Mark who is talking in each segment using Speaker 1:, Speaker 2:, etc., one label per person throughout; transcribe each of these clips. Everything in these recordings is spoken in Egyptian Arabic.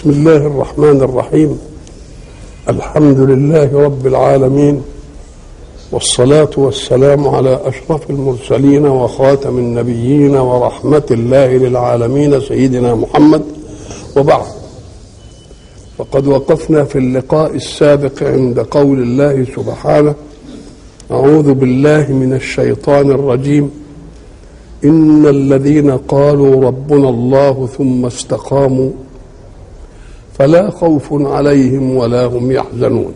Speaker 1: بسم الله الرحمن الرحيم الحمد لله رب العالمين والصلاة والسلام على أشرف المرسلين وخاتم النبيين ورحمة الله للعالمين سيدنا محمد وبعد وقد وقفنا في اللقاء السابق عند قول الله سبحانه أعوذ بالله من الشيطان الرجيم إن الذين قالوا ربنا الله ثم استقاموا فلا خوف عليهم ولا هم يحزنون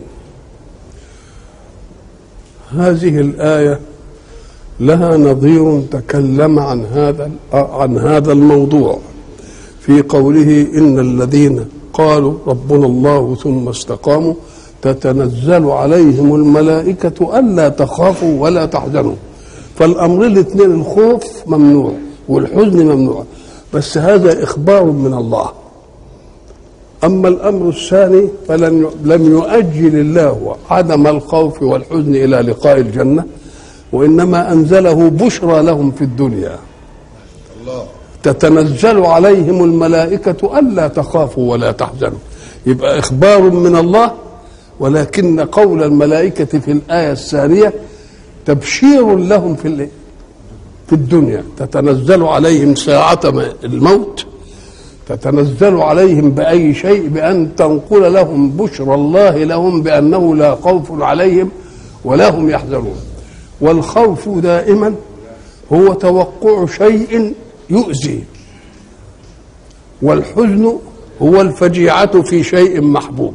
Speaker 1: هذه الآية لها نظير تكلم عن هذا عن هذا الموضوع في قوله إن الذين قالوا ربنا الله ثم استقاموا تتنزل عليهم الملائكة ألا تخافوا ولا تحزنوا فالأمر الاثنين الخوف ممنوع والحزن ممنوع بس هذا إخبار من الله أما الأمر الثاني فلن لم يؤجل الله عدم الخوف والحزن إلى لقاء الجنة وإنما أنزله بشرى لهم في الدنيا الله تتنزل عليهم الملائكة ألا تخافوا ولا تحزنوا يبقى إخبار من الله ولكن قول الملائكة في الآية الثانية تبشير لهم في في الدنيا تتنزل عليهم ساعة الموت تتنزل عليهم بأي شيء بأن تنقل لهم بشرى الله لهم بأنه لا خوف عليهم ولا هم يحزنون والخوف دائما هو توقع شيء يؤذي والحزن هو الفجيعة في شيء محبوب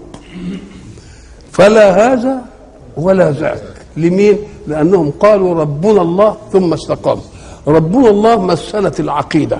Speaker 1: فلا هذا ولا ذاك لمين لأنهم قالوا ربنا الله ثم استقاموا ربنا الله مسألة العقيدة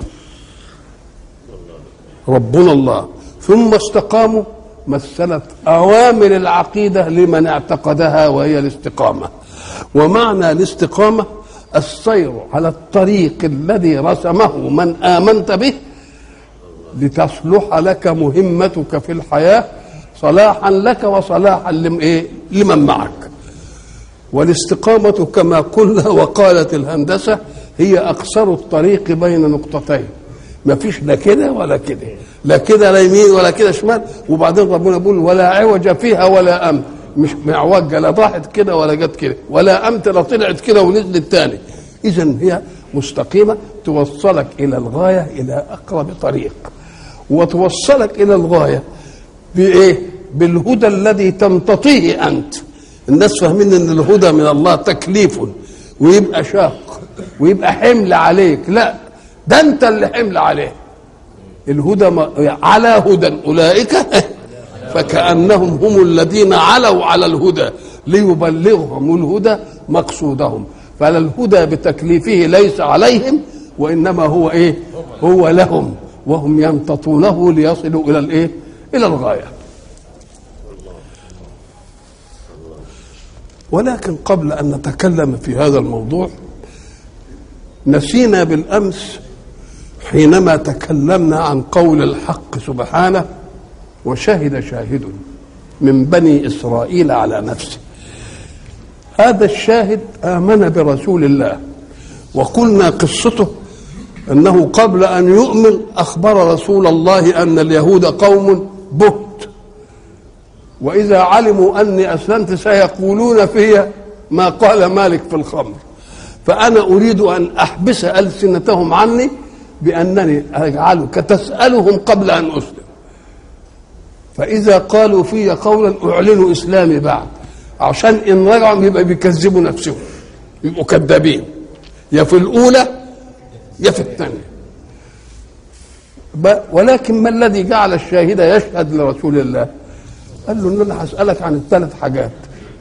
Speaker 1: ربنا الله ثم استقاموا مثلت أوامر العقيدة لمن اعتقدها وهي الاستقامة ومعنى الاستقامة السير على الطريق الذي رسمه من آمنت به لتصلح لك مهمتك في الحياة صلاحا لك وصلاحا لمن معك والاستقامة كما قلنا وقالت الهندسة هي أقصر الطريق بين نقطتين ما فيش لا كده ولا كده لا كده لا يمين ولا كده شمال وبعدين ربنا بيقول ولا عوج فيها ولا أمت مش معوجه لا طاحت كده ولا جت كده ولا أمت لا طلعت كده ونزلت تاني إذا هي مستقيمة توصلك إلى الغاية إلى أقرب طريق وتوصلك إلى الغاية بإيه؟ بالهدى الذي تمتطيه أنت الناس فاهمين ان الهدى من الله تكليف ويبقى شاق ويبقى حمل عليك لا ده انت اللي حمل عليه الهدى على هدى اولئك فكانهم هم الذين علوا على الهدى ليبلغهم الهدى مقصودهم فلا الهدى بتكليفه ليس عليهم وانما هو ايه هو لهم وهم يمتطونه ليصلوا الى الايه الى الغايه ولكن قبل ان نتكلم في هذا الموضوع نسينا بالامس حينما تكلمنا عن قول الحق سبحانه وشهد شاهد من بني اسرائيل على نفسه هذا الشاهد امن برسول الله وقلنا قصته انه قبل ان يؤمن اخبر رسول الله ان اليهود قوم بهت واذا علموا اني اسلمت سيقولون في ما قال مالك في الخمر فانا اريد ان احبس السنتهم عني بانني اجعلك تسالهم قبل ان اسلم فاذا قالوا في قولا اعلنوا اسلامي بعد عشان ان رجعوا يبقى بيكذبوا نفسهم يبقوا كذابين يا في الاولى يا في الثانيه ولكن ما الذي جعل الشاهد يشهد لرسول الله قال له ان انا هسالك عن الثلاث حاجات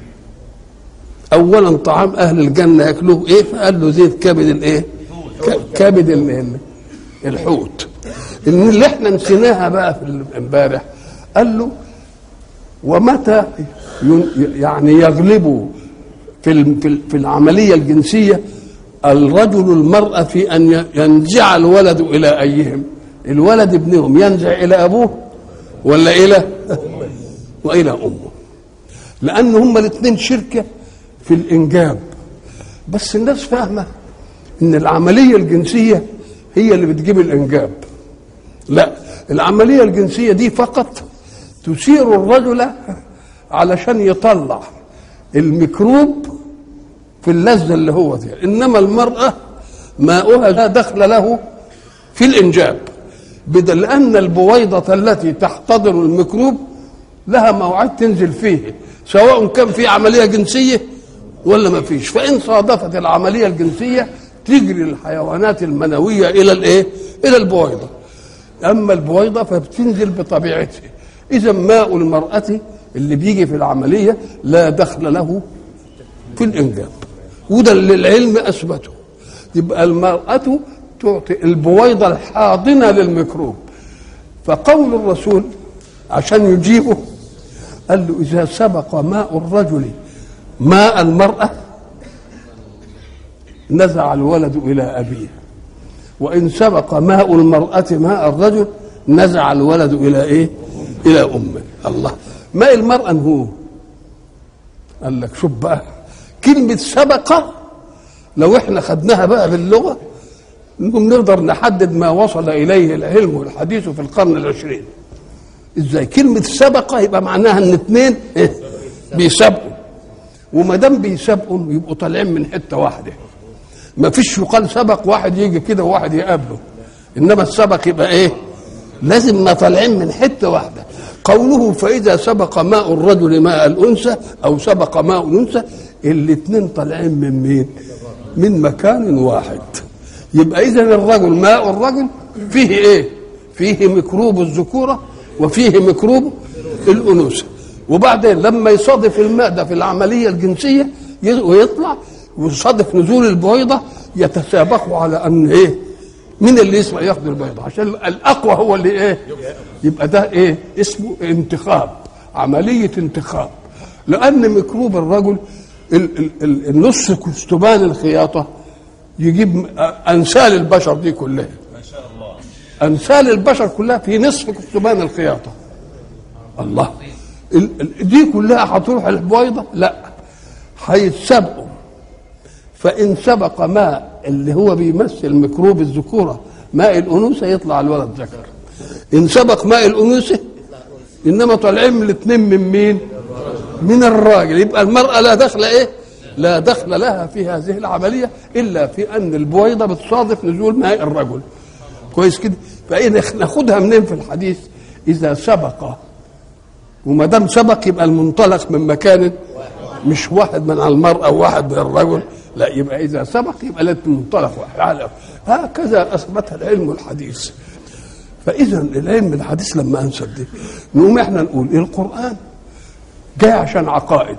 Speaker 1: اولا طعام اهل الجنه ياكلوه ايه فقال له زيت كبد الايه كبد الحوت ان اللي احنا نسيناها بقى في امبارح قال له ومتى يعني يغلب في في العمليه الجنسيه الرجل المراه في ان ينزع الولد الى ايهم الولد ابنهم ينزع الى ابوه ولا الى والى امه لان هما الاثنين شركه في الانجاب بس الناس فاهمه ان العمليه الجنسيه هي اللي بتجيب الانجاب لا العمليه الجنسيه دي فقط تثير الرجل علشان يطلع الميكروب في اللذه اللي هو فيها انما المراه ماؤها لا دخل له في الانجاب بدل ان البويضه التي تحتضن الميكروب لها موعد تنزل فيه سواء كان في عمليه جنسيه ولا ما فيش فان صادفت العمليه الجنسيه تجري الحيوانات المنويه الى الايه الى البويضه اما البويضه فبتنزل بطبيعتها اذا ماء المراه اللي بيجي في العمليه لا دخل له في الانجاب وده اللي العلم اثبته يبقى المراه تعطي البويضه الحاضنه للميكروب فقول الرسول عشان يجيبه قال له اذا سبق ماء الرجل ماء المراه نزع الولد الى ابيه وان سبق ماء المراه ماء الرجل نزع الولد الى ايه الى امه الله ماء المراه هو قال لك شوف بقى كلمه سبق لو احنا خدناها بقى باللغه نقوم نقدر نحدد ما وصل اليه العلم والحديث في القرن العشرين ازاي كلمه سبق يبقى معناها ان اثنين إيه؟ بيسابقوا وما دام بيسابقوا يبقوا طالعين من حته واحده ما فيش يقال سبق واحد يجي كده وواحد يقابله انما السبق يبقى ايه لازم ما طالعين من حته واحده قوله فاذا سبق ماء الرجل ماء الانثى او سبق ماء الانثى الاثنين طالعين من مين من مكان واحد يبقى اذا الرجل ماء الرجل فيه ايه فيه ميكروب الذكوره وفيه ميكروب الانوثه وبعدين لما يصادف الماء ده في العمليه الجنسيه ويطلع ويصادف نزول البويضه يتسابقوا على ان ايه مين اللي يسمع ياخد البيضه عشان الاقوى هو اللي ايه يبقى ده ايه اسمه انتخاب عمليه انتخاب لان ميكروب الرجل ال- ال- ال- النص كستبان الخياطه يجيب انسال البشر دي كلها
Speaker 2: ما شاء الله
Speaker 1: انسال البشر كلها في نصف كتبان الخياطه الله ال- ال- دي كلها هتروح البويضه لا هيتسابقوا فان سبق ماء اللي هو بيمثل ميكروب الذكوره ماء الانوثه يطلع الولد ذكر ان سبق ماء الانوثه انما طالعين من الاثنين من مين من الراجل يبقى المراه لا دخل ايه لا دخل لها في هذه العمليه الا في ان البويضه بتصادف نزول ماء الرجل كويس كده فايه ناخدها منين في الحديث اذا سبق وما دام سبق يبقى المنطلق من مكان مش واحد من المرأة وواحد من الرجل لا يبقى إذا سبق يبقى لازم منطلق واحد على هكذا أثبتها العلم الحديث فإذا العلم الحديث لما أنسب دي نقوم إحنا نقول القرآن جاي عشان عقائد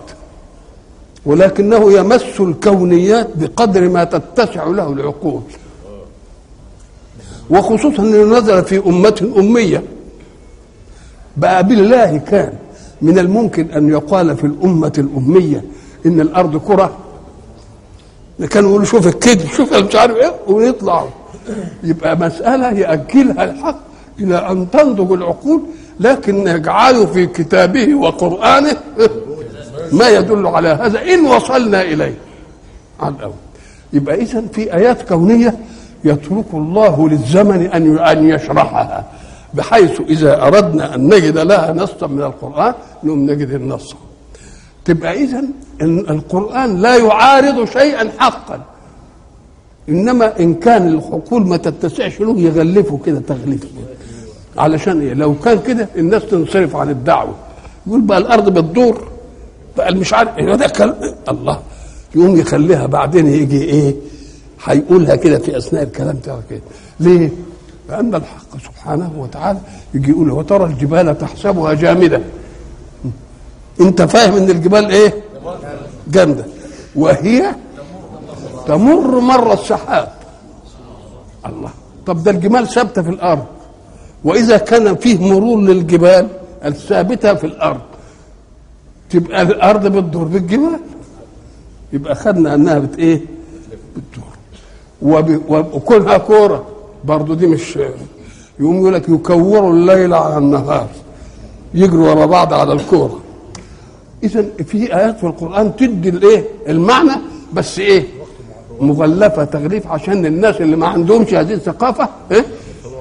Speaker 1: ولكنه يمس الكونيات بقدر ما تتسع له العقول وخصوصا انه نزل في امه اميه بقى بالله كان من الممكن ان يقال في الامه الاميه ان الارض كره كانوا يقولوا شوف الكذب شوف مش عارف ايه ويطلعوا يبقى مساله ياجلها الحق الى ان تنضج العقول لكن يجعله في كتابه وقرانه ما يدل على هذا ان وصلنا اليه على الاول يبقى اذا في ايات كونيه يترك الله للزمن ان ان يشرحها بحيث اذا اردنا ان نجد لها نصا من القران نقوم نجد النص تبقى اذا القران لا يعارض شيئا حقا انما ان كان العقول ما تتسعش له يغلفه كده تغليف علشان ايه لو كان كده الناس تنصرف عن الدعوه يقول بقى الارض بتدور بقى مش عارف إيه ده كلام الله يقوم يخليها بعدين يجي ايه هيقولها كده في اثناء الكلام بتاعه كده ليه؟ لان الحق سبحانه وتعالى يجي يقول وترى الجبال تحسبها جامده انت فاهم ان الجبال ايه؟ جامده وهي تمر مر السحاب الله طب ده الجمال ثابته في الارض واذا كان فيه مرور للجبال الثابته في الارض تبقى الارض بتدور بالجبال يبقى خدنا انها بت ايه بتدور وب- وكونها كوره برضو دي مش يقوم يقول لك يكوروا الليل على النهار يجروا ورا بعض على الكوره اذا في ايات في القران تدي الايه المعنى بس ايه مغلفه تغليف عشان الناس اللي ما عندهمش هذه الثقافه إيه؟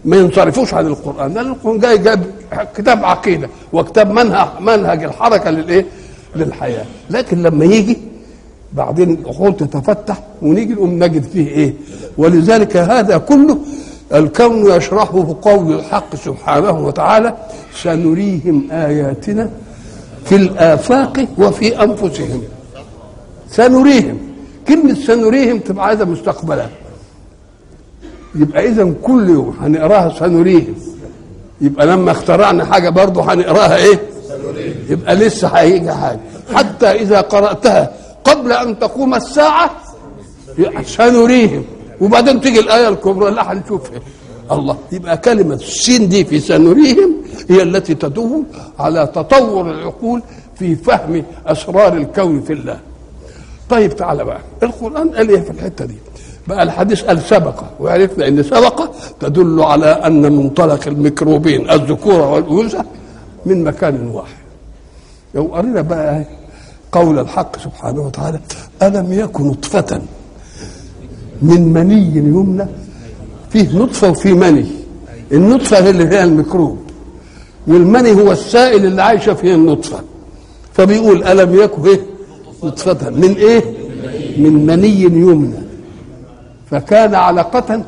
Speaker 1: ما ينصرفوش عن القران لان القران جاي جاب كتاب عقيده وكتاب منهج منهج الحركه للايه للحياه لكن لما يجي بعدين العقول تتفتح ونيجي نقوم نجد فيه ايه ولذلك هذا كله الكون يشرحه بقول الحق سبحانه وتعالى سنريهم اياتنا في الافاق وفي انفسهم سنريهم كلمه سنريهم تبقى عايزه مستقبلا يبقى اذا كل يوم هنقراها سنريهم يبقى لما اخترعنا حاجه برضه هنقراها ايه يبقى لسه هيجي حاجه حتى اذا قراتها قبل ان تقوم الساعه سنريهم وبعدين تيجي الايه الكبرى لا هنشوفها الله يبقى كلمه السين دي في سنريهم هي التي تدل على تطور العقول في فهم اسرار الكون في الله طيب تعالى بقى القران قال ايه في الحته دي بقى الحديث قال سبق وعرفنا ان سبق تدل على ان منطلق الميكروبين الذكوره والانوثه من مكان واحد لو قرينا بقى قول الحق سبحانه وتعالى الم يكن نطفه من مني يمنى فيه نطفه وفيه مني النطفه هي اللي فيها الميكروب والمني هو السائل اللي عايشه فيه النطفه فبيقول الم يكن ايه نطفه من ايه من مني يمنى فكان علقة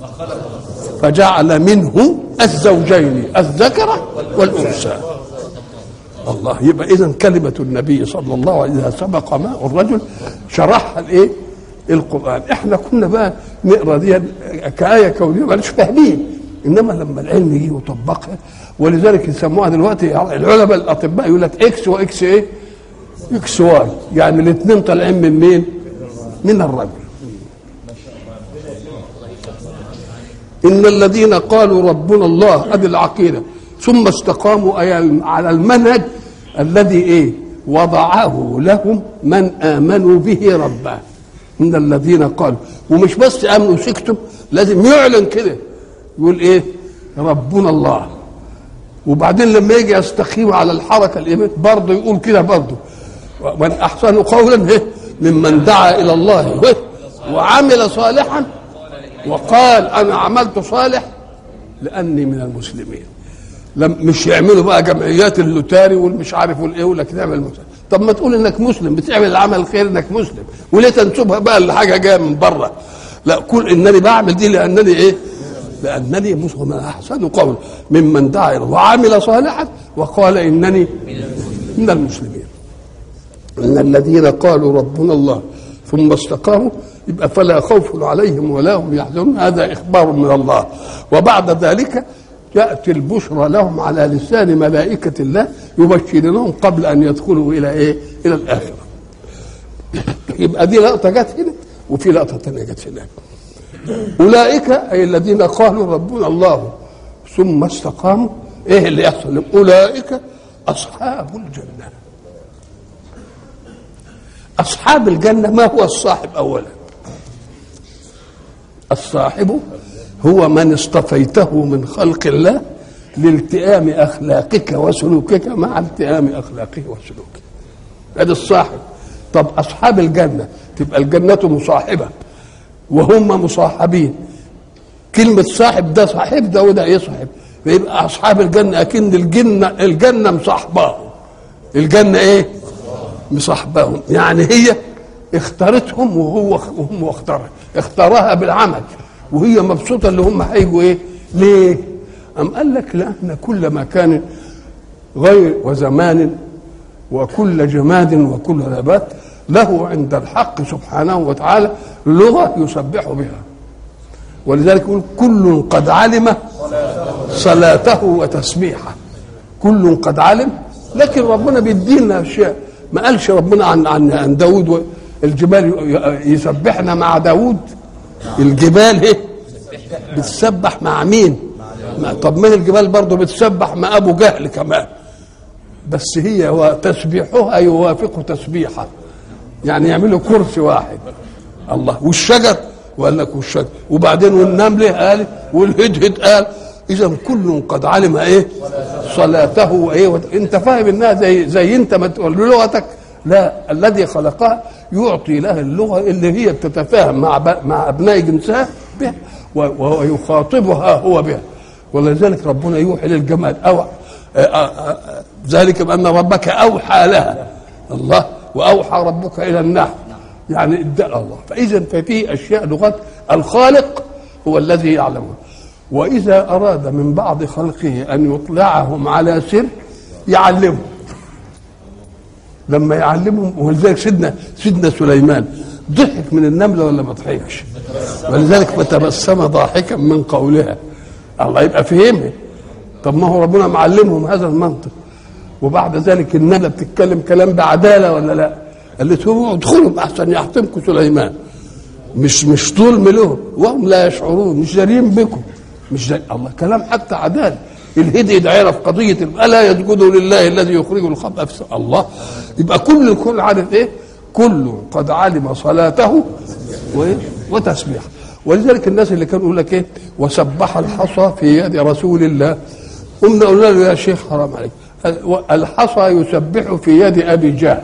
Speaker 1: فجعل منه الزوجين الذكر والأنثى الله يبقى إذا كلمة النبي صلى الله عليه وسلم سبق ماء الرجل شرحها الإيه؟ القرآن إحنا كنا بقى نقرا دي كآية كونية مالش فاهمين إنما لما العلم يجي وطبقها ولذلك يسموها دلوقتي العلماء الأطباء يقول لك إكس وإكس إيه؟ إكس واي يعني الاثنين طالعين من مين؟ من الرجل إن الذين قالوا ربنا الله هذه العقيدة ثم استقاموا أي على المنهج الذي إيه وضعه لهم من آمنوا به ربا إن الذين قالوا ومش بس آمنوا سكتوا لازم يعلن كده يقول إيه ربنا الله وبعدين لما يجي يستقيم على الحركة الإيمان برضه يقول كده برضه من أحسن قولا إيه ممن دعا إلى الله إيه وعمل صالحا وقال انا عملت صالح لاني من المسلمين لم مش يعملوا بقى جمعيات اللوتاري والمش عارف والايه ولا تعمل مسلم طب ما تقول انك مسلم بتعمل العمل الخير انك مسلم وليه تنسبها بقى لحاجه جايه من بره لا قول انني بعمل دي لانني ايه لانني مسلم احسن قول ممن دعا الى وعمل صالحا وقال انني من المسلمين ان الذين قالوا ربنا الله ثم استقاموا يبقى فلا خوف عليهم ولا هم يحزنون هذا اخبار من الله وبعد ذلك ياتي البشرى لهم على لسان ملائكه الله يبشرونهم قبل ان يدخلوا الى ايه؟ الى الاخره. يبقى دي لقطه جت هنا وفي لقطه ثانيه جت هناك. اولئك اي الذين قالوا ربنا الله ثم استقاموا ايه اللي يحصل لهم؟ اولئك اصحاب الجنه. اصحاب الجنه ما هو الصاحب اولا؟ الصاحب هو من اصطفيته من خلق الله لالتئام اخلاقك وسلوكك مع التئام اخلاقه وسلوكه هذا الصاحب طب اصحاب الجنه تبقى الجنه مصاحبه وهم مصاحبين كلمة صاحب ده صاحب ده وده يصاحب فيبقى أصحاب الجنة أكن الجنة الجنة مصاحباهم الجنة إيه؟ مصاحباهم يعني هي اختارتهم وهو وهم اختارها اختارها بالعمل وهي مبسوطة اللي هم هيجوا ايه ليه أم قال لك لأن كل مكان غير وزمان وكل جماد وكل نبات له عند الحق سبحانه وتعالى لغة يسبح بها ولذلك يقول كل قد علم صلاته وتسبيحه كل قد علم لكن ربنا بيدينا اشياء ما قالش ربنا عن عن عن داوود الجبال يسبحنا مع داوود الجبال ايه بتسبح مع مين مع طب ما الجبال برضه بتسبح مع ابو جهل كمان بس هي وتسبيحها يوافق تسبيحه يعني يعملوا كرسي واحد الله والشجر وقال لك والشجر وبعدين والنمل قال والهدهد قال اذا كل قد علم ايه صلاته وايه وت... انت فاهم انها زي زي انت ما تقول لغتك لا الذي خلقها يعطي لها اللغه اللي هي بتتفاهم مع ب... مع ابناء جنسها بها و... ويخاطبها هو بها ولذلك ربنا يوحي للجمال أو ذلك بأن ربك أوحى لها الله وأوحى ربك إلى النحل يعني ادعى الله فإذا ففي أشياء لغات الخالق هو الذي يعلمها وإذا أراد من بعض خلقه أن يطلعهم على سر يعلمهم لما يعلمهم ولذلك سيدنا سيدنا سليمان ضحك من النمله ولا ما ضحكش ولذلك فتبسم ضاحكا من قولها الله يبقى فهمه طب ما هو ربنا معلمهم هذا المنطق وبعد ذلك النمله بتتكلم كلام بعداله ولا لا قالت لهم ادخلوا احسن يحطمكم سليمان مش مش ظلم لهم وهم لا يشعرون مش دارين بكم مش دارين الله كلام حتى عداله الهدي ده عرف قضيه الا يسجدوا لله الذي يخرج الخبأ في الله يبقى كل الكل عارف ايه؟ كل قد علم صلاته وتسبيحه ولذلك الناس اللي كانوا يقول لك ايه وسبح الحصى في يد رسول الله قمنا قلنا له يا شيخ حرام عليك الحصى يسبح في يد ابي جهل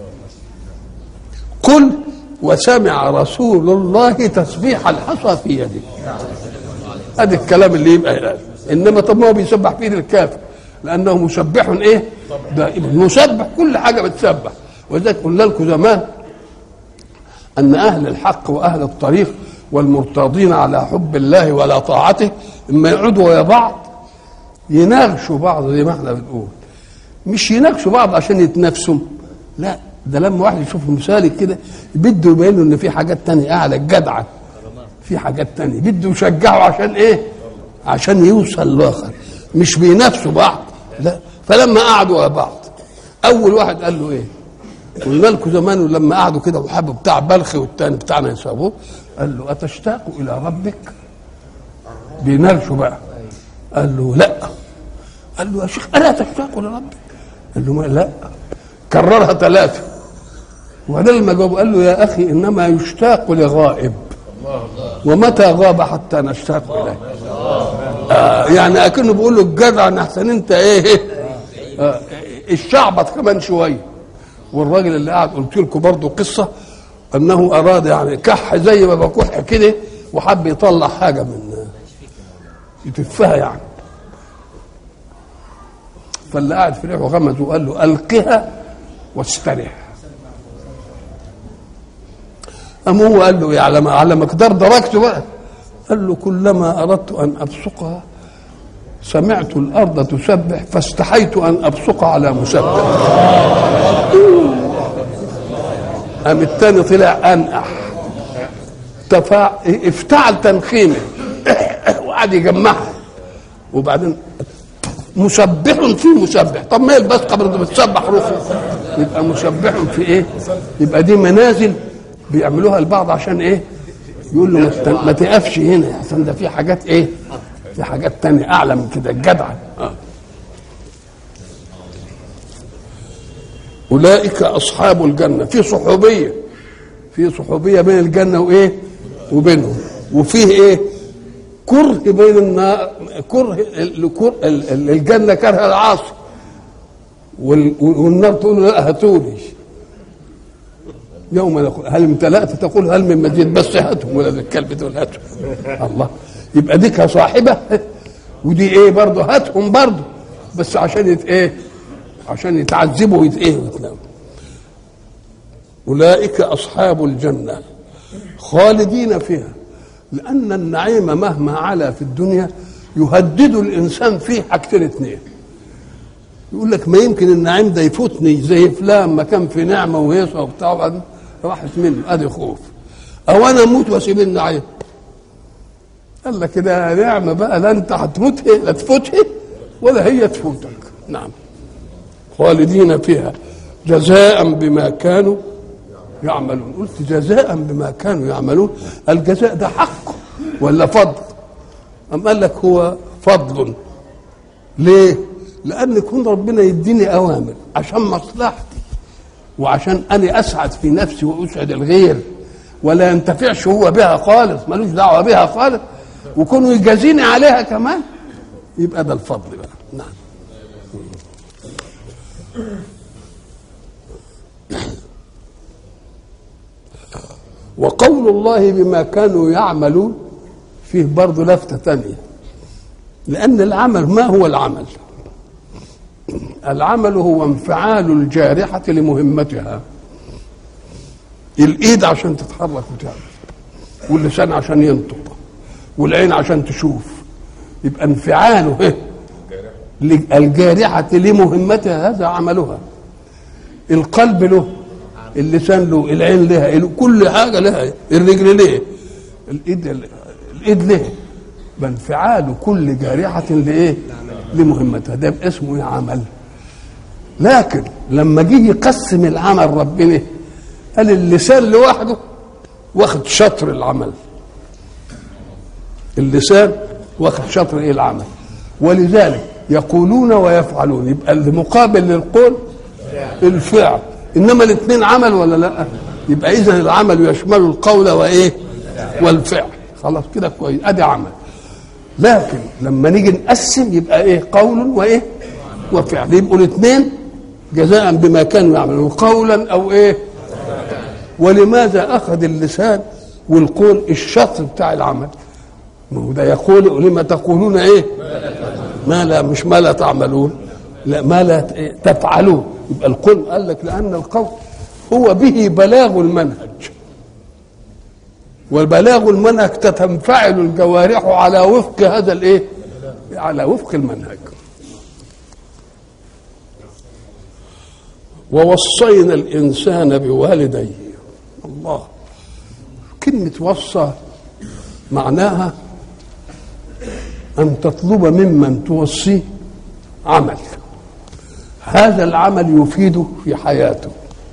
Speaker 1: قل وسمع رسول الله تسبيح الحصى في يده هذا الكلام اللي يبقى الآن. انما طب ما هو بيسبح في ايد الكافر لانه مسبح ايه دائما مسبح كل حاجه بتسبح ولذلك قلنا لكم زمان ان اهل الحق واهل الطريق والمرتاضين على حب الله ولا طاعته اما يقعدوا ويا بعض يناغشوا بعض زي ما احنا بنقول مش يناغشوا بعض عشان يتنافسوا لا ده لما واحد يشوف مثالي كده بده يبين له ان في حاجات تانية اعلى الجدعه في حاجات تانية بده يشجعه عشان ايه عشان يوصل لاخر مش بينافسوا بعض لا فلما قعدوا ورا بعض اول واحد قال له ايه قلنا لكم زمان لما قعدوا كده وحبوا بتاع بلخي والتاني بتاعنا يسابوه قال له اتشتاق الى ربك بيناقشوا بقى قال له لا قال له يا شيخ الا تشتاق لربك قال له ما لا كررها ثلاثه وبعدين لما جاوب قال له يا اخي انما يشتاق لغائب ومتى غاب حتى نشتاق اليه آه يعني اكنه بيقول له الجدع ان احسن انت ايه آه الشعبط كمان شويه والراجل اللي قاعد قلت لكم برضه قصه انه اراد يعني كح زي ما بكح كده وحب يطلع حاجه من يتفها يعني فاللي قاعد في ريحه غمز وقال له القها واستريح قام هو قال له على على مقدار درجته بقى قال له كلما اردت ان ابصقها سمعت الارض تسبح فاستحيت ان ابصق على مسبح قام الثاني طلع انقح تفا... افتعل تنخيمه وقعد يجمعها وبعدين مسبح في مسبح طب ما يلبس قبل بتسبح روحه يبقى مسبح في ايه يبقى دي منازل بيعملوها البعض عشان ايه يقول له ما تقفش هنا عشان ده في حاجات ايه في حاجات تانية اعلى من كده الجدع آه. اولئك اصحاب الجنه في صحوبيه في صحوبيه بين الجنه وايه وبينهم وفيه ايه كره بين النار كره الجنه كره العاصي والنار تقول لا هاتوني يوم نقول هل امتلأت تقول هل من مزيد بس هاتهم ولا الكلب دول هاتهم الله يبقى دي كصاحبه ودي ايه برضه هاتهم برضه بس عشان يت ايه عشان يتعذبوا ويت ايه ويتناموا اولئك اصحاب الجنه خالدين فيها لان النعيم مهما علا في الدنيا يهدد الانسان فيه حاجتين اثنين يقول لك ما يمكن النعيم ده يفوتني زي فلان ما كان في نعمه وهيصه وبتاع وبعدين راحت منه ادي خوف او انا اموت واسيب النعيم قال لك كده نعمه بقى لا انت هتموت لا تفوتها ولا هي تفوتك نعم خالدين فيها جزاء بما كانوا يعملون قلت جزاء بما كانوا يعملون الجزاء ده حق ولا فضل أم قال لك هو فضل ليه لأن يكون ربنا يديني أوامر عشان مصلحتي وعشان أنا أسعد في نفسي وأسعد الغير ولا ينتفعش هو بها خالص ملوش دعوة بها خالص وكونوا يجازيني عليها كمان يبقى ده الفضل بقى نعم وقول الله بما كانوا يعملون فيه برضه لفتة ثانية لأن العمل ما هو العمل العمل هو انفعال الجارحة لمهمتها الإيد عشان تتحرك وتعمل واللسان عشان ينطق والعين عشان تشوف يبقى انفعاله إيه؟ الجارحة لمهمتها هذا عملها القلب له اللسان له العين لها كل حاجة لها الرجل ليه الإيد الإيد ليه بانفعال كل جارحة لإيه لمهمتها ده اسمه إيه عمل لكن لما جه يقسم العمل ربنا قال اللسان لوحده واخد شطر العمل اللسان واخد شطر ايه العمل ولذلك يقولون ويفعلون يبقى المقابل للقول الفعل انما الاثنين عمل ولا لا يبقى اذا العمل يشمل القول وايه والفعل خلاص كده كويس ادي عمل لكن لما نيجي نقسم يبقى ايه قول وايه وفعل يبقوا الاثنين جزاء بما كانوا يعملون قولا او ايه ولماذا اخذ اللسان والقول الشطر بتاع العمل ما هو ده يقول لما تقولون ايه ما لا مش ما لا تعملون لا ما لا تفعلون يبقى القول قال لك لان القول هو به بلاغ المنهج والبلاغ المنهج تتنفعل الجوارح على وفق هذا الايه على وفق المنهج ووصينا الانسان بوالديه الله كلمه وصى معناها ان تطلب ممن توصيه عمل هذا العمل يفيده في حياته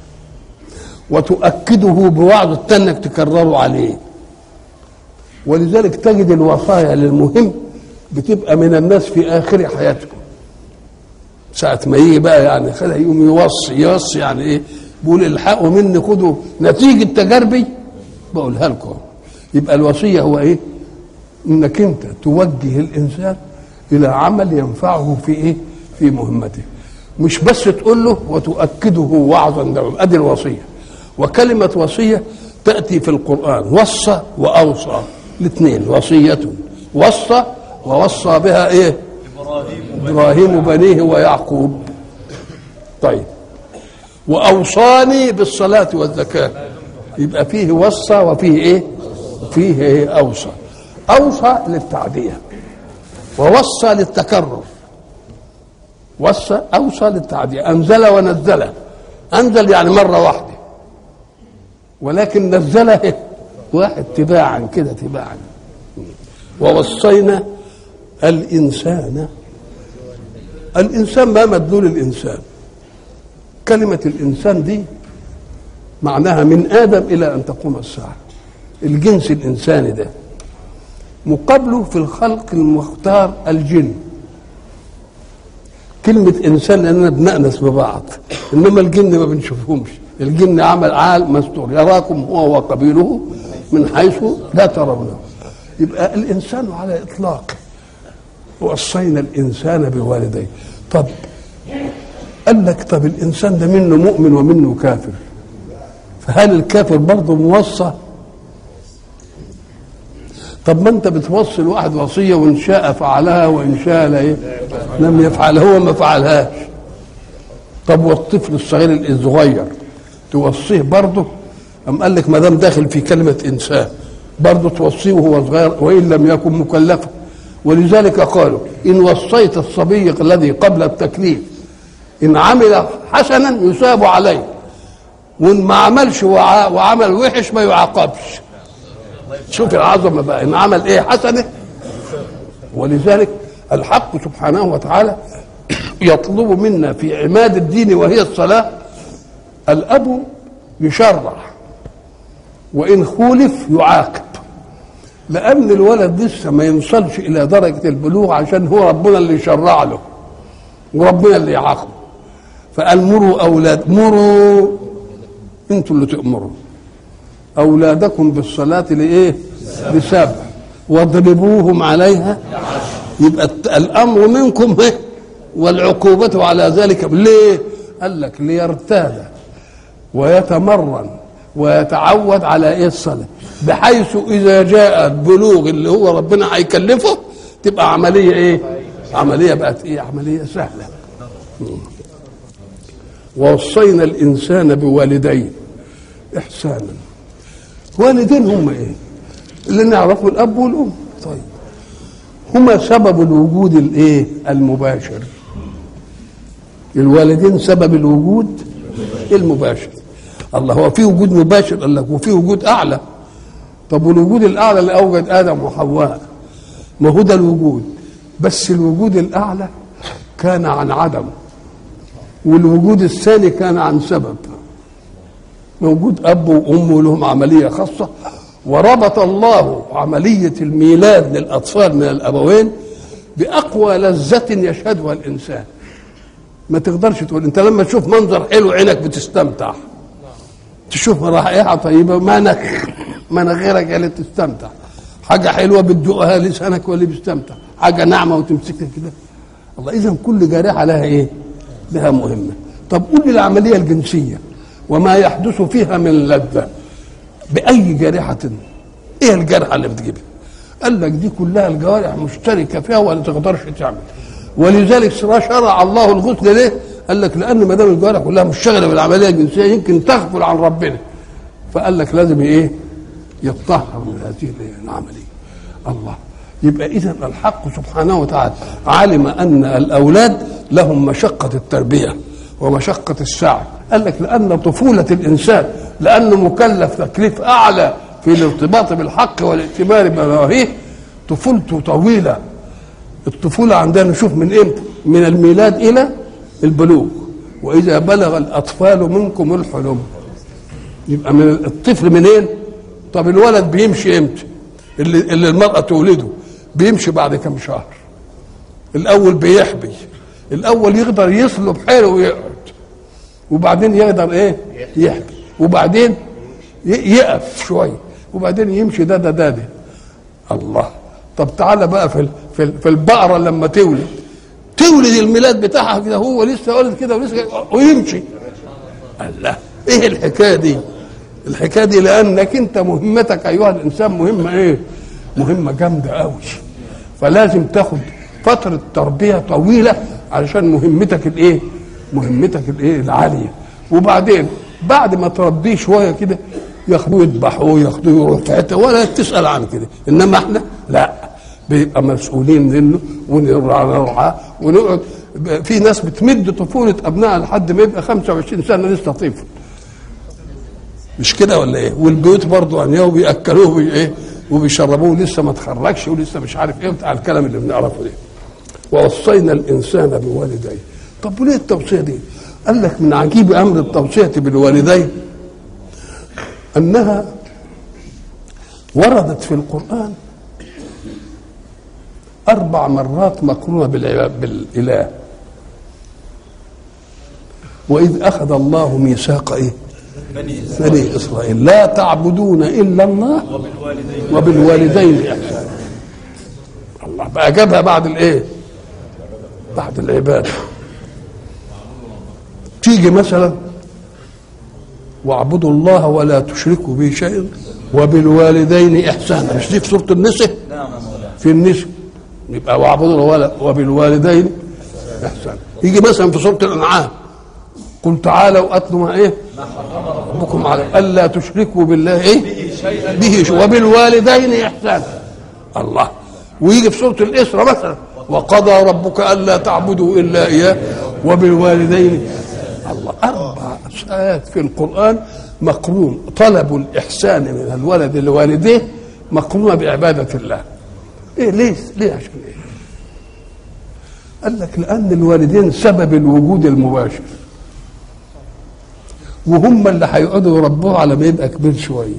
Speaker 1: وتؤكده بوعظ انك تكرره عليه ولذلك تجد الوصايا للمهم بتبقى من الناس في اخر حياتهم ساعة ما يجي بقى يعني خلق يقوم يوصي يوصي يعني ايه بيقول الحقوا مني خدوا نتيجة تجاربي بقولها لكم يبقى الوصية هو ايه انك انت توجه الانسان الى عمل ينفعه في ايه في مهمته مش بس تقول له وتؤكده وعظا دوما ادي الوصيه وكلمه وصيه تاتي في القران وصى واوصى الاثنين وصيه وصى ووصى بها ايه ابراهيم بنيه ويعقوب طيب واوصاني بالصلاه والزكاه يبقى فيه وصى وفيه ايه فيه إيه اوصى اوصى للتعديه ووصى للتكرر وصى اوصى للتعديه انزل ونزل انزل يعني مره واحده ولكن نزله واحد تباعا كده تباعا ووصينا الانسان الانسان ما مدلول الانسان كلمه الانسان دي معناها من ادم الى ان تقوم الساعه الجنس الانساني ده مقابله في الخلق المختار الجن كلمة إنسان لأننا بنأنس ببعض إنما الجن ما بنشوفهمش الجن عمل عال مستور يراكم هو وقبيله من حيث لا ترونه يبقى الإنسان على إطلاق وصينا الإنسان بوالديه طب قال لك طب الإنسان ده منه مؤمن ومنه كافر فهل الكافر برضه موصى طب ما انت بتوصي الواحد وصيه وان شاء فعلها وان شاء لا ايه لم يفعل هو ما فعلهاش طب والطفل الصغير الصغير توصيه برضه أم قال لك ما دام داخل في كلمة إنسان برضه توصيه وهو صغير وإن لم يكن مكلفا ولذلك قالوا إن وصيت الصبي الذي قبل التكليف إن عمل حسنا يثاب عليه وإن ما عملش وعمل وحش ما يعاقبش شوف العظمه بقى ان عمل ايه حسنه ولذلك الحق سبحانه وتعالى يطلب منا في عماد الدين وهي الصلاه الاب يشرع وان خولف يعاقب لان الولد لسه ما يوصلش الى درجه البلوغ عشان هو ربنا اللي يشرع له وربنا اللي يعاقبه فقال مروا اولاد مروا انتوا اللي تامروا أولادكم بالصلاة لإيه؟ لسبع واضربوهم عليها يبقى الأمر منكم إيه؟ والعقوبة على ذلك ليه؟ قال لك ليرتاد ويتمرن ويتعود على ايه الصلاه بحيث اذا جاء البلوغ اللي هو ربنا هيكلفه تبقى عمليه ايه عمليه بقت ايه عمليه سهله ووصينا الانسان بوالديه احسانا والدين هم ايه اللي نعرفه الاب والام طيب هما سبب الوجود الايه المباشر الوالدين سبب الوجود المباشر الله هو في وجود مباشر قال لك وفي وجود اعلى طب والوجود الاعلى اللي اوجد ادم وحواء ما هو ده الوجود بس الوجود الاعلى كان عن عدم والوجود الثاني كان عن سبب موجود اب وام لهم عمليه خاصه وربط الله عمليه الميلاد للاطفال من الابوين باقوى لذه يشهدها الانسان ما تقدرش تقول انت لما تشوف منظر حلو عينك بتستمتع تشوف رائحه طيبه مناخ مناخيرك اللي تستمتع حاجه حلوه بتدوقها لسانك واللي بيستمتع حاجه ناعمه وتمسكها كده الله اذا كل جارحه لها ايه لها مهمه طب قول لي العمليه الجنسيه وما يحدث فيها من لذه باي جارحه ايه الجرحه اللي بتجيبها قال لك دي كلها الجوارح مشتركه فيها ولا تقدرش تعمل ولذلك شرع الله الغسل ليه؟ قال لك لان ما دام الجوارح كلها مشتغله بالعمليه الجنسيه يمكن تغفل عن ربنا فقال لك لازم ايه؟ يتطهر من هذه العمليه الله يبقى اذا الحق سبحانه وتعالى علم ان الاولاد لهم مشقه التربيه ومشقه السعي قال لك لان طفوله الانسان لانه مكلف تكليف اعلى في الارتباط بالحق والائتمار بنواهيه طفولته طويله الطفولة عندنا نشوف من امتى من الميلاد إلى البلوغ وإذا بلغ الأطفال منكم الحلم يبقى من الطفل منين طب الولد بيمشي امتى اللي, اللي المرأة تولده بيمشي بعد كم شهر الأول بيحبي الأول يقدر يصلب حيله ويقعد وبعدين يقدر ايه يحبي وبعدين يقف شوية وبعدين يمشي ده ده ده, ده. الله طب تعالى بقى في في في البقره لما تولد تولد الميلاد بتاعها كده هو لسه ولد كده ولسه ويمشي الله ايه الحكايه دي الحكايه دي لانك انت مهمتك ايها الانسان مهمه ايه مهمه جامده قوي فلازم تاخد فتره تربيه طويله علشان مهمتك الايه مهمتك الايه العاليه وبعدين بعد ما تربيه شويه كده ياخدوه يذبحوه ياخدوه يروح في حته ولا تسال عن كده انما احنا لا بيبقى مسؤولين منه ونرعاه ونقعد في ناس بتمد طفوله ابنائها لحد ما يبقى 25 سنه لسه طفل مش كده ولا ايه والبيوت برضه عنياه وبياكلوه ايه وبيشربوه لسه ما تخرجش ولسه مش عارف ايه بتاع الكلام اللي بنعرفه ده ووصينا الانسان بوالديه طب وليه التوصيه دي قال لك من عجيب امر التوصيه بالوالدين انها وردت في القران اربع مرات مقرونه بالاله واذ اخذ الله ميثاق ايه بني اسرائيل لا تعبدون الا الله وبالوالدين احسانا الله بقى جابها بعد الايه بعد العباده تيجي مثلا واعبدوا الله ولا تشركوا به شيئا وبالوالدين احسانا مش دي في سوره النساء في النساء يبقى واعبدوا الله وبالوالدين احسانا يجي مثلا في سوره الانعام قل تعالوا اتلوا ما ايه ربكم على الا تشركوا بالله ايه به شيء وبالوالدين احسانا الله ويجي في سوره الاسراء مثلا وقضى ربك الا تعبدوا الا اياه وبالوالدين الله اربع ايات في القران مقرون طلب الاحسان من الولد لوالديه مقرونه بعباده الله ايه ليه ليه عشان ايه قال لك لان الوالدين سبب الوجود المباشر وهم اللي هيقعدوا يربوه على ما يبقى كبير شويه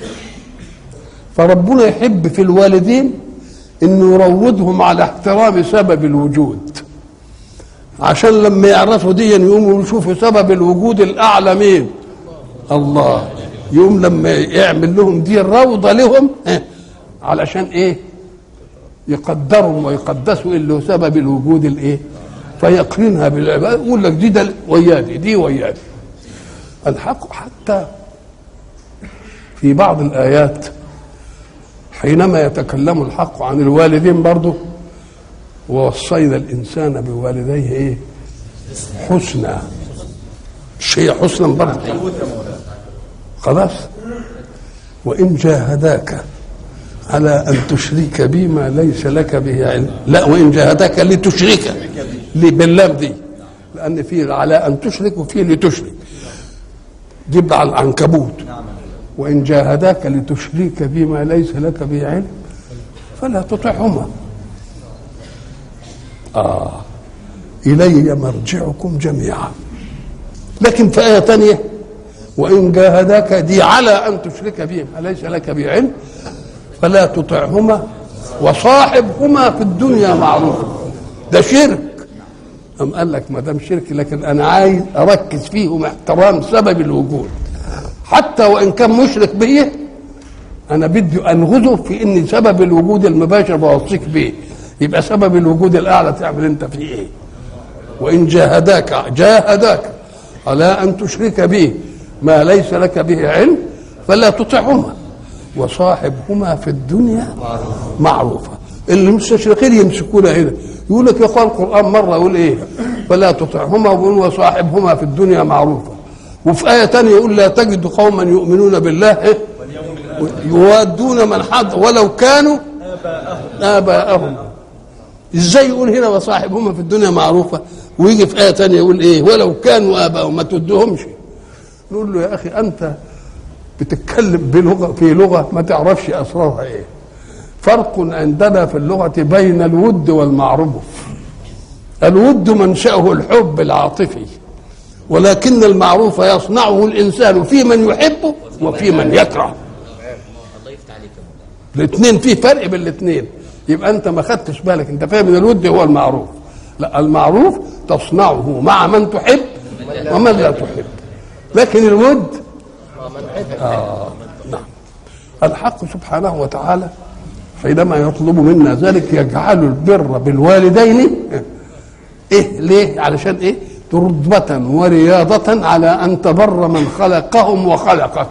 Speaker 1: فربنا يحب في الوالدين انه يروضهم على احترام سبب الوجود عشان لما يعرفوا دي يقوموا يشوفوا سبب الوجود الاعلى مين الله يوم لما يعمل لهم دي الروضه لهم اه علشان ايه يقدرهم ويقدسوا اللي هو سبب الوجود الايه فيقرنها بالعباده يقول لك دي ده ويادي دي ويادي الحق حتى في بعض الايات حينما يتكلم الحق عن الوالدين برضه ووصينا الانسان بوالديه ايه حسنا مش هي حسنا برضه خلاص وان جاهداك على ان تشرك بي ما ليس لك به علم لا وان جاهداك لتشرك ليه باللام دي لان في على ان تشرك وفي لتشرك جيب على العنكبوت وان جاهداك لتشرك بي ما ليس لك به علم فلا تطعهما آه إلي مرجعكم جميعا لكن في آية ثانية وإن جاهداك دي على أن تشرك بهم أليس لك به علم فلا تطعهما وصاحبهما في الدنيا معروفا ده شرك أم قال لك ما دام شرك لكن أنا عايز أركز فيهم احترام سبب الوجود حتى وإن كان مشرك بيه أنا بدي أنغزه في إن سبب الوجود المباشر بوصيك بيه يبقى سبب الوجود الأعلى تعمل أنت فيه إيه وإن جاهداك جاهداك على أن تشرك به ما ليس لك به علم فلا تطعهما وصاحبهما في الدنيا معروفة اللي مستشرقين يمسكونا هنا يقول لك يا اخوان القرآن مرة يقول إيه فلا تطعهما ويقول وصاحبهما في الدنيا معروفة وفي آية ثانية يقول لا تجد قوما يؤمنون بالله إيه؟ يوادون من حض ولو كانوا آباءهم ازاي يقول هنا وصاحبهما في الدنيا معروفة ويجي في آية ثانية يقول إيه ولو كانوا آباءهم ما تدهمش نقول له يا أخي أنت بتتكلم بلغة في لغة ما تعرفش أسرارها إيه فرق عندنا في اللغة بين الود والمعروف الود منشأه الحب العاطفي ولكن المعروف يصنعه الإنسان في من يحبه وفي من يكره الاثنين في فرق بين الاثنين يبقى انت ما خدتش بالك انت فاهم ان الود هو المعروف لا المعروف تصنعه مع من تحب ومن لا تحب لكن الود آه نعم الحق سبحانه وتعالى حينما يطلب منا ذلك يجعل البر بالوالدين ايه ليه علشان ايه تربة ورياضة على ان تبر من خلقهم وخلقك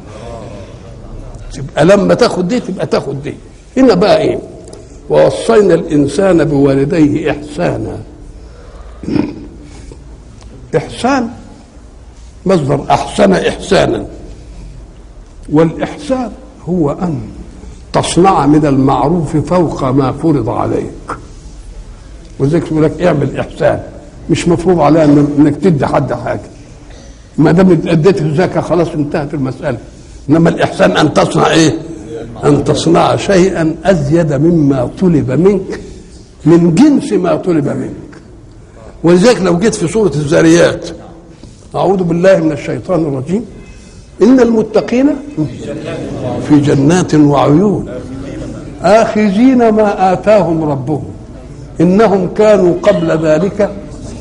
Speaker 1: تبقى لما تاخد دي تبقى تاخد دي هنا بقى ايه ووصينا الانسان بوالديه احسانا احسان مصدر احسن احسانا والاحسان هو ان تصنع من المعروف فوق ما فرض عليك وذلك يقول لك اعمل احسان مش مفروض عليها انك تدي حد حاجه ما دام اديت الزكاه خلاص انتهت المساله انما الاحسان ان تصنع ايه ان تصنع شيئا ازيد مما طلب منك من جنس ما طلب منك ولذلك لو جيت في سوره الذاريات اعوذ بالله من الشيطان الرجيم ان المتقين في جنات وعيون اخذين ما اتاهم ربهم انهم كانوا قبل ذلك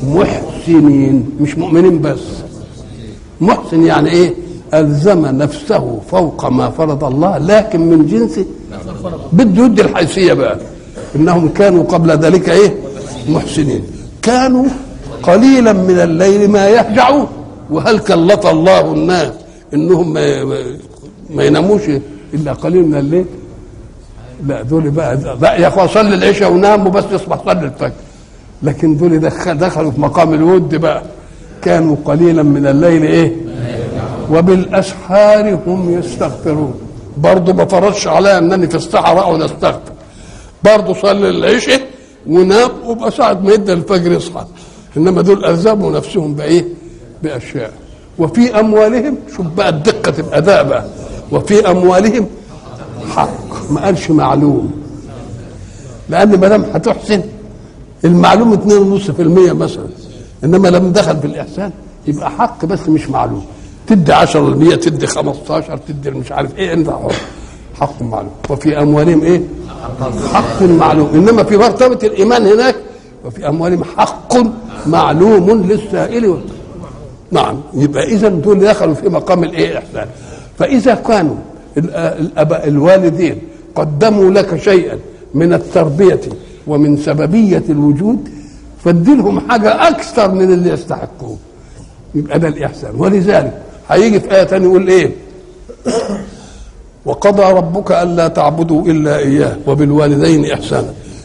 Speaker 1: محسنين مش مؤمنين بس محسن يعني ايه ألزم نفسه فوق ما فرض الله لكن من جنس بده يدي الحيثية بقى إنهم كانوا قبل ذلك إيه محسنين كانوا قليلا من الليل ما يهجعون وهل كلف الله الناس إنهم ما, ما يناموش إلا قليل من الليل لا دول بقى لا يا اخوان صلي العشاء ونام وبس يصبح صلي الفجر لكن دول دخل دخلوا في مقام الود بقى كانوا قليلا من الليل ايه وبالاسحار هم يستغفرون برضه ما فرضش عليا انني في السحر اقعد استغفر برضه صلي العشاء ونام وبقى ساعة ما يدى الفجر يصحى انما دول الزموا نفسهم بايه؟ باشياء وفي اموالهم شوف بقى دقه الاداء بقى وفي اموالهم حق ما قالش معلوم لان ما دام هتحسن المعلوم 2.5% مثلا انما لما دخل في الاحسان يبقى حق بس مش معلوم تدي 10% تدي 15 تدي مش عارف ايه انت حر حق معلوم وفي اموالهم ايه حق معلوم انما في مرتبه الايمان هناك وفي اموالهم حق معلوم للسائل والسائل نعم يبقى اذا دول دخلوا في مقام الايه احسان فاذا كانوا الاباء الوالدين قدموا لك شيئا من التربيه ومن سببيه الوجود فاديلهم حاجه اكثر من اللي يستحقوه يبقى ده الاحسان ولذلك هيجي في ايه ثانيه يقول ايه وقضى ربك الا تعبدوا الا اياه وبالوالدين احسانا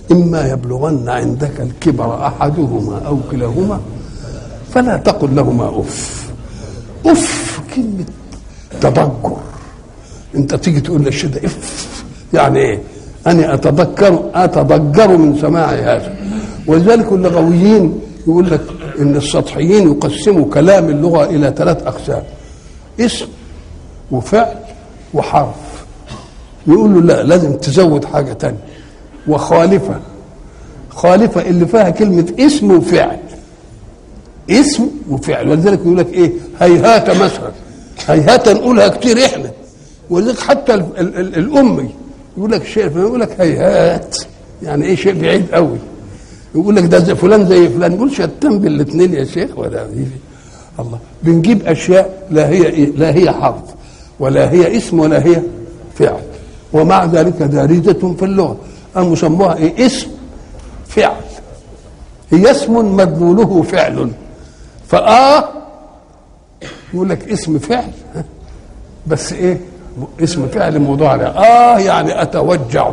Speaker 1: إما يبلغن عندك الكبر أحدهما أو كلاهما فلا تقل لهما أف أف كلمة تضجر أنت تيجي تقول للشيء ده أف يعني إيه؟ أنا أتذكر أتضجر من سماع هذا ولذلك اللغويين يقول لك إن السطحيين يقسموا كلام اللغة إلى ثلاث أقسام اسم وفعل وحرف يقول له لا لازم تزود حاجة تانية وخالفة خالفة اللي فيها كلمة اسم وفعل اسم وفعل ولذلك يقول لك ايه هيهات مثلا هيهات نقولها كتير احنا ولذلك حتى ال ال ال الامي يقول لك شيء يقول لك هيهات يعني ايه شيء بعيد قوي يقول لك ده زي فلان زي فلان يقول شتان بالاثنين يا شيخ ولا الله بنجيب اشياء لا هي إيه؟ لا هي حرف ولا هي اسم ولا هي فعل ومع ذلك دارجة في اللغة قاموا سموها ايه اسم فعل هي اسم مدلوله فعل فآه يقول لك اسم فعل بس ايه اسم فعل مضارع اه يعني اتوجع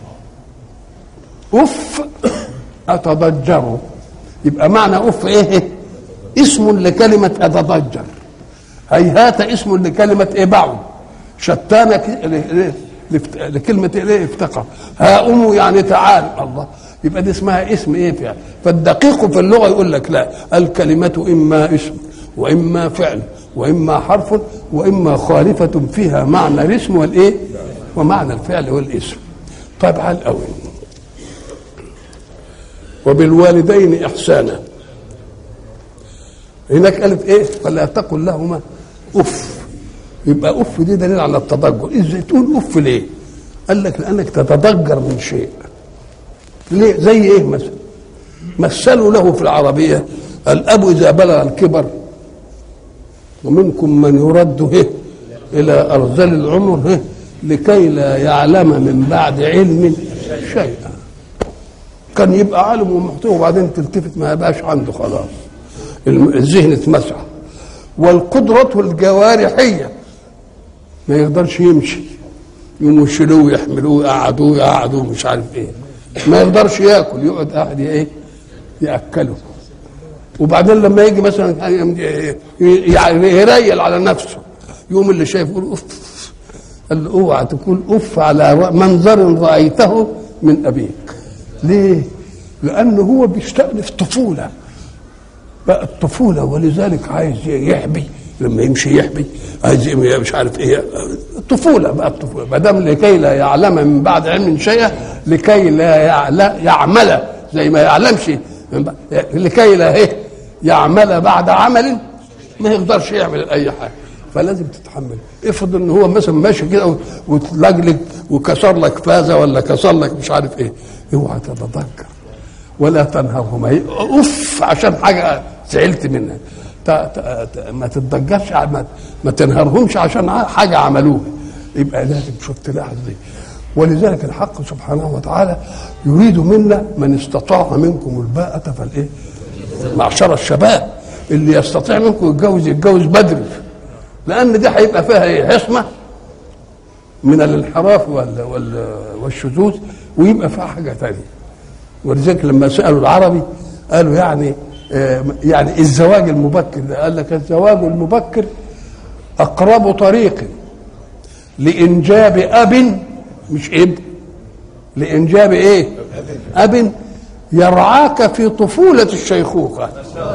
Speaker 1: اف اتضجر يبقى معنى اف ايه اسم لكلمة اتضجر هيهات اسم لكلمة ايه بعد شتان لكلمة ايه افتقر هاؤم يعني تعال الله يبقى دي اسمها اسم ايه فعل فالدقيق في اللغة يقول لك لا الكلمة اما اسم واما فعل واما حرف واما خالفة فيها معنى الاسم والايه ومعنى الفعل والاسم طيب على الاول وبالوالدين احسانا هناك قالت ايه فلا تقل لهما اف يبقى اف دي دليل على التضجر ازاي تقول اف ليه قال لك لانك تتضجر من شيء ليه زي ايه مثلا مثلوا له في العربيه الاب اذا بلغ الكبر ومنكم من يرد هه الى ارذل العمر هه لكي لا يعلم من بعد علم شيئا كان يبقى عالم ومحتوى وبعدين تلتفت ما يبقاش عنده خلاص الذهن اتمسح والقدرة الجوارحية ما يقدرش يمشي يقوموا يشيلوه يحملوه يقعدوه يقعدوه مش عارف ايه ما يقدرش ياكل يقعد قاعد ايه ياكله وبعدين لما يجي مثلا يعني يريل على نفسه يقوم اللي شايف يقول اوف قال له اوعى تقول اوف على منظر رايته من ابيك ليه؟ لانه هو بيشتاق للطفوله بقى الطفوله ولذلك عايز يحبي لما يمشي يحبي عايز مش عارف ايه الطفوله بقى الطفوله ما دام لكي لا يعلم من بعد علم شيئا لكي لا يعمل زي ما يعلمش لكي لا ايه يعمل بعد عمل ما يقدرش يعمل اي حاجه فلازم تتحمل افرض ان هو مثلا ماشي كده وتلجلج وكسر لك فازه ولا كسر لك مش عارف ايه اوعى تتذكر ولا تنهرهما اوف عشان حاجه زعلت منها ما تتضجرش ما, ما تنهرهمش عشان حاجه عملوها يبقى لازم شوف تلاحظ دي ولذلك الحق سبحانه وتعالى يريد منا من استطاع منكم الباءة فالايه؟ معشر الشباب اللي يستطيع منكم يتجوز يتجوز بدري لان دي هيبقى فيها ايه؟ حصمه من الانحراف وال وال والشذوذ ويبقى فيها حاجه ثانيه ولذلك لما سالوا العربي قالوا يعني يعني الزواج المبكر ده قال لك الزواج المبكر اقرب طريق لانجاب اب مش ابن لانجاب ايه اب يرعاك في طفوله الشيخوخه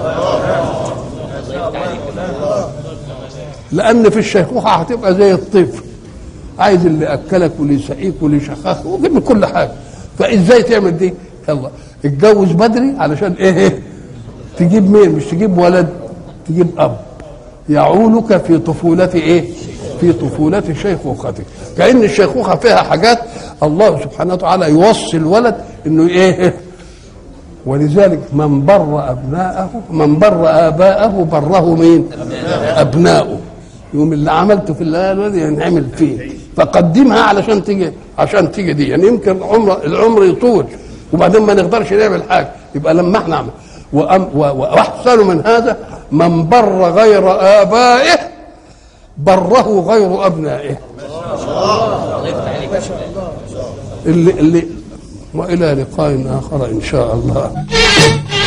Speaker 1: لان في الشيخوخه هتبقى زي الطفل عايز اللي اكلك واللي يسقيك واللي يشخخك وجيب كل حاجه فازاي تعمل دي يلا اتجوز بدري علشان ايه تجيب مين مش تجيب ولد تجيب اب يعولك في طفولة ايه في طفولة شيخوختك كأن الشيخوخة فيها حاجات الله سبحانه وتعالى يوصي الولد انه ايه ولذلك من بر ابناءه من بر اباءه بره مين ابناؤه يوم اللي عملته في الولد ينعمل فيه فقدمها علشان تيجي عشان تيجي دي يعني يمكن العمر العمر يطول وبعدين ما نقدرش نعمل حاجه يبقى لما احنا نعمل واحسن من هذا من بر غير ابائه بره غير ابنائه اللي اللي والى لقاء اخر ان شاء الله